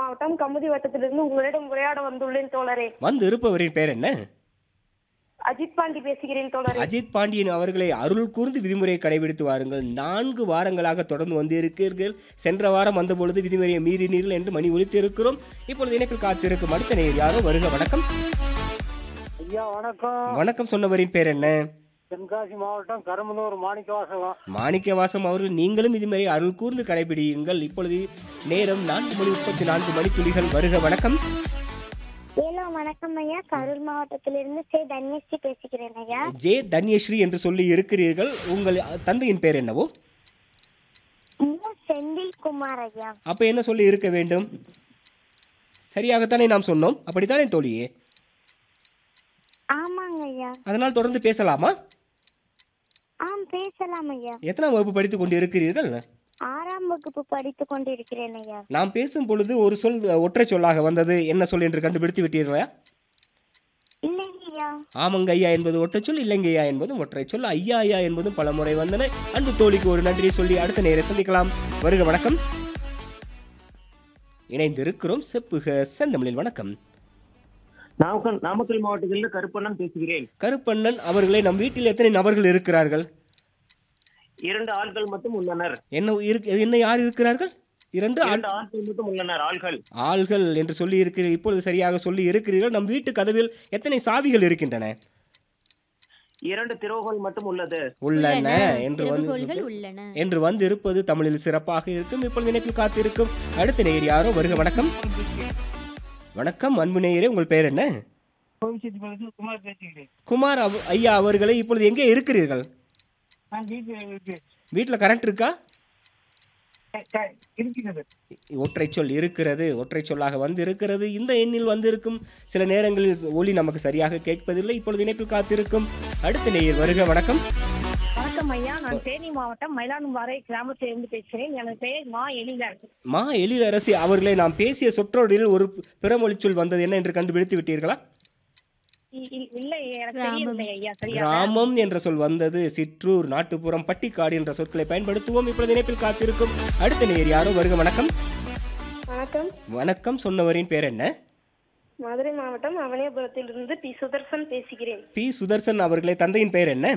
மாவட்டம் கமுதி வட்டத்திலிருந்து உங்களிடம் உரையாட வந்துள்ளேன் தோழரே வந்து இருப்பவரின் பேர் என்ன அஜித் பாண்டி பேசுகிறேன் தோழரே அஜித் பாண்டியன் அவர்களை அருள் கூர்ந்து விதிமுறையை கடைபிடித்து வாருங்கள் நான்கு வாரங்களாக தொடர்ந்து வந்து இருக்கிறீர்கள் சென்ற வாரம் வந்த பொழுது விதிமுறையை மீறினீர்கள் என்று மணி ஒலித்து இருக்கிறோம் இப்பொழுது இணைப்பில் காத்திருக்கும் அடுத்த நேர் யாரோ வருக வணக்கம் ஐயா வணக்கம் வணக்கம் சொன்னவரின் பேர் என்ன தென்காசி மாவட்டம் கருமனூர் மாணிக்கவாசகம் மாணிக்கவாசம் அவர்கள் நீங்களும் இதுமாரி அருள் கூர்ந்து கடைபிடியுங்கள் இப்பொழுது நேரம் நான்கு மணி முப்பத்தி நான்கு மணித்துளிகள் வருக வணக்கம் ஹலோ வணக்கம் ஐயா கரூர் மாவட்டத்திலிருந்து சே தன்யஸ்ரீ பேசுகிறேன் ஐயா ஜே தன்யஸ்ரீ என்று சொல்லி இருக்கிறீர்கள் உங்கள் தந்தையின் பேர் என்னவோ மு செந்தில் குமார் ஐயா அப்ப என்ன சொல்லி இருக்க வேண்டும் சரியாகத்தானே நாம் சொன்னோம் அப்படித்தானே தோழியே ஆமாங்க ஐயா அதனால் தொடர்ந்து பேசலாமா ஆம் பேசலாம் ஐயா எத்தனாம் வகுப்பு படித்துக் கொண்டு இருக்கிறீர்கள் ஆறாம் வகுப்பு படித்து கொண்டிருக்கிறேன் ஐயா நாம் பேசும் பொழுது ஒரு சொல் ஒற்றை சொல்லாக வந்தது என்ன சொல் என்று கண்டுபிடித்து விட்டீர்களா இல்லைங்க ஐயா ஆமங்க ஐயா என்பது ஒற்றை சொல் இல்லைங்க ஐயா என்பதும் ஒற்றை சொல் ஐயா ஐயா என்பதும் பல முறை வந்தன அன்பு தோழிக்கு ஒரு நன்றியை சொல்லி அடுத்த நேரை சந்திக்கலாம் வருக வணக்கம் இணைந்திருக்கிறோம் செப்புக செந்தமிழில் வணக்கம் நாமக்கல் நாமக்கல் மாவட்டத்தில் கருப்பண்ணன் பேசுகிறேன் கருப்பண்ணன் அவர்களை நம் வீட்டில் எத்தனை நபர்கள் இருக்கிறார்கள் இரண்டு ஆள்கள் மட்டும் உள்ளனர் என்ன இருக்கு என்ன யார் இருக்கிறார்கள் இரண்டு ஆள் இரண்டு ஆட்கள் மட்டும் உள்ளனர் ஆள்கள் ஆள்கள் என்று சொல்லி இருக்கிறீர்கள் இப்பொழுது சரியாக சொல்லி இருக்கிறீர்கள் நம் வீட்டு கதவில் எத்தனை சாவிகள் இருக்கின்றன இரண்டு திரோகள் மட்டும் உள்ளது உள்ளன என்று திறவுகோல்கள் வந்து உள்ளன என்று வந்து இருப்பது தமிழில் சிறப்பாக இருக்கும் இப்பொழுது இணைப்பில் காத்திருக்கும் அடுத்த நேயர் யாரோ வருக வணக்கம் வணக்கம் அன்பு நேயரே உங்கள் பெயர் என்ன குமார் பேசுகிறேன் குமார் அவ- ஐயா அவர்களை இப்பொழுது எங்கே இருக்கிறீர்கள் நான் வீட்டில் வீட்டில் கரண்ட் இருக்கா இருக்கிறது ஒற்றை சொல் இருக்கிறது ஒற்றை சொல்லாக வந்து இருக்கிறது இந்த எண்ணில் வந்திருக்கும் சில நேரங்களில் ஒலி நமக்கு சரியாக கேட்பதில்லை இப்பொழுது இணைப்பில் காத்திருக்கும் அடுத்த நேயர் வருக வணக்கம் வணக்கம் ஐயா நான் தேனி மாவட்டம் மயிலாடும்பாறை கிராமத்திலிருந்து பேசுகிறேன் எனது பெயர் மா எழிலர் மா எழிலரசி அவர்களை நாம் பேசிய சொற்றொடரில் ஒரு பிறமொழி சொல் வந்தது என்ன என்று கண்டுபிடித்து விட்டீர்களா இ- இ- இல்லை எனக்கு கிராமம். தெரியவில்லை ஐயா சரியா கிராமம் என்ற சொல் வந்தது சிற்றூர் நாட்டுப்புறம் பட்டிக்காடு என்ற சொற்களை பயன்படுத்துவோம் இப்பொழுது இணைப்பில் காத்திருக்கும் அடுத்த நேர் யாரோ வருக வணக்கம் வணக்கம் வணக்கம் சொன்னவரின் பேர் என்ன மதுரை மாவட்டம் அவனியபுரத்திலிருந்து பி சுதர்சன் பேசுகிறேன் பி சுதர்சன் அவர்களை தந்தையின் பெயர் என்ன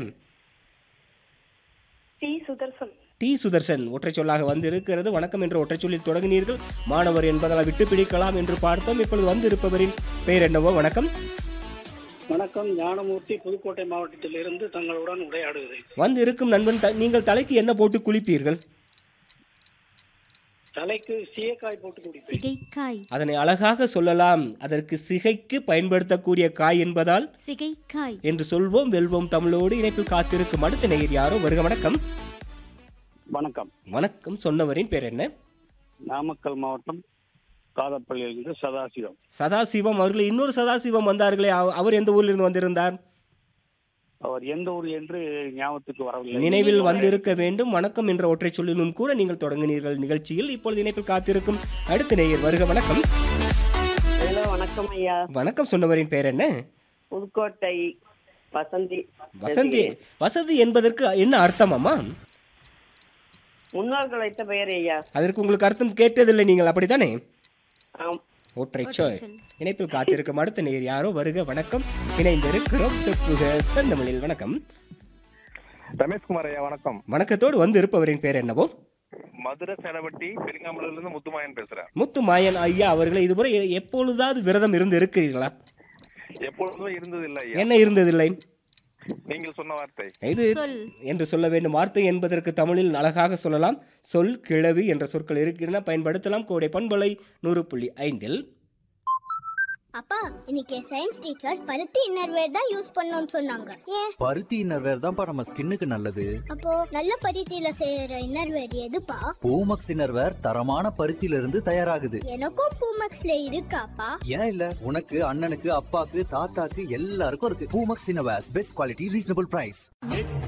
பி சுதர்சன் டி சுதர்சன் ஒற்றை சொல்லாக வந்து இருக்கிறது வணக்கம் என்ற ஒற்றை சொல்லில் தொடங்கினீர்கள் மாணவர் என்பதால் விட்டு பிடிக்கலாம் என்று பார்த்தோம் இப்பொழுது வந்து இருப்பவரின் பெயர் என்னவோ வணக்கம் வணக்கம் ஞானமூர்த்தி புதுக்கோட்டை மாவட்டத்திலிருந்து தங்களுடன் உரையாடுகிறேன் வந்து இருக்கும் நண்பன் த- நீங்கள் தலைக்கு என்ன போட்டு குளிப்பீர்கள் தலைக்கு சீயக்காய் போட்டு குடிப்பேன் சிகைக்காய் அதனை அழகாக சொல்லலாம் அதற்கு சிகைக்கு பயன்படுத்தக்கூடிய காய் என்பதால் சிகைக்காய் என்று சொல்வோம் வெல்வோம் தமிழோடு இணைப்பில் காத்திருக்கும் அடுத்த நேயர் யாரோ வருக வணக்கம் வணக்கம் வணக்கம் சொன்னவரின் பேர் என்ன நாமக்கல் மாவட்டம் காதப்பள்ளியிலிருந்து சதாசிவம் சதாசிவம் அவர்கள் இன்னொரு சதாசிவம் வந்தார்களே அவ- அவர் எந்த ஊரிலிருந்து வந்திருந்தார் அவர் எந்த ஊர் என்று ஞாபகத்துக்கு வரவில்லை நினைவில் வந்திருக்க வேண்டும் வணக்கம் என்ற ஒற்றை சொல்லிலும் கூட நீங்கள் தொடங்கினீர்கள் நிகழ்ச்சியில் இப்பொழுது இணைப்பில் காத்திருக்கும் அடுத்த நேயர் வருக வணக்கம் ஹலோ வணக்கம் ஐயா வணக்கம் சொன்னவரின் பேர் என்ன புதுக்கோட்டை வசந்தி வசந்தி வசதி என்பதற்கு என்ன அர்த்தம் அம்மா முன்னோர்கள் வைத்த பெயர் ஐயா அதற்கு உங்களுக்கு அர்த்தம் கேட்டதில்லை நீங்கள் அப்படித்தானே ஆம் ஒற்றை ஒற்றை சொல் சொல். இணைப்பில் காத்திருக்கும் அடுத்த நேர் யாரோ வருக வணக்கம் இணைந்திருக்கிறோம் செப்புக செந்தமிழில் வணக்கம் ரமேஷ்குமார் ஐயா வணக்கம் வணக்கத்தோடு வந்து இருப்பவரின் பேர் என்னவோ மதுரை சேலவட்டி பெருங்காமலூர்ல இருந்து முத்துமாயன் பேசுறேன் முத்து மாயன் ஐயா அவர்களை இதுவரை எ- எப்பொழுதாவது விரதம் இருந்து இருக்கிறீர்களா எப்பொழுதும் இருந்தது இல்ல ஐயா என்ன இருந்ததில்லை நீங்கள் சொன்ன வார்த்தை இது சொல் என்று சொல்ல வேண்டும் வார்த்தை என்பதற்கு தமிழில் அழகாக சொல்லலாம் சொல் கிழவி என்ற சொற்கள் இருக்கின்றன பயன்படுத்தலாம் கோடை பண்பலை நூறு புள்ளி ஐந்தில் அப்பா இன்னைக்கு சயின்ஸ் டீச்சர் பருத்தி இன்னர்வேர் தான் யூஸ் பண்ணணும்னு சொன்னாங்க ஏன் பருத்தி இன்னர்வேர் தான்ப்பா நம்ம ஸ்கின்னுக்கு நல்லது அப்போ நல்ல பருத்தியில செய்யற இன்னர்வேர் எதுப்பா பூமக்ஸ் இன்னர்வேர் தரமான பருத்தியில இருந்து தயாராகுது எனக்கும் பூமக்ஸ்ல இருக்காப்பா ஏன் இல்ல உனக்கு அண்ணனுக்கு அப்பாக்கு தாத்தாக்கு எல்லாருக்கும் இருக்கு Poomex innerwears best quality reasonable price